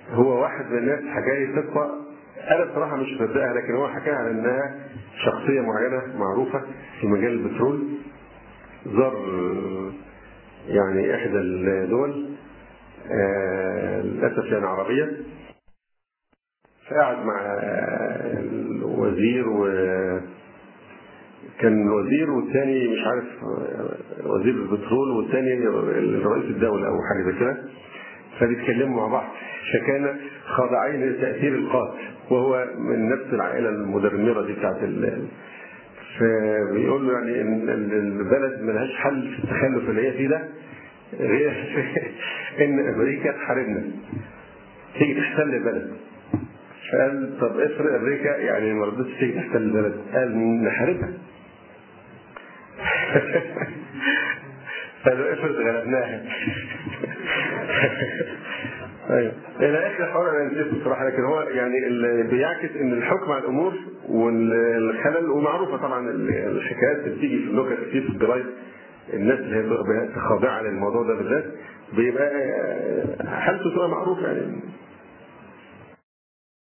هو واحد من الناس حكى لي قصه انا بصراحه مش مصدقها لكن هو حكاها على انها شخصيه معينه معروفه في مجال البترول زار يعني احدى الدول آه، للاسف يعني عربيه فقعد مع الوزير و كان وزير والثاني مش عارف وزير البترول والثاني رئيس الدوله او حاجه زي كده فبيتكلموا مع بعض فكان خاضعين لتاثير القات وهو من نفس العائله المدمره دي بتاعت ال فبيقول له يعني ان البلد ملهاش حل في التخلف اللي هي فيه ده غير ان امريكا تحاربنا تيجي تحتل البلد فقال طب افرض امريكا يعني ما رضتش تيجي تحتل البلد قال نحاربها قالوا افرض غلبناها ايوه الى اخر الحوار انا نسيته بصراحه لكن هو يعني اللي بيعكس ان الحكم على الامور والخلل ومعروفه طبعا الحكايات اللي بتيجي في اللوكال كتير في الجرايد الناس اللي هي خاضعه للموضوع ده بالذات بيبقى حالته تبقى معروفه يعني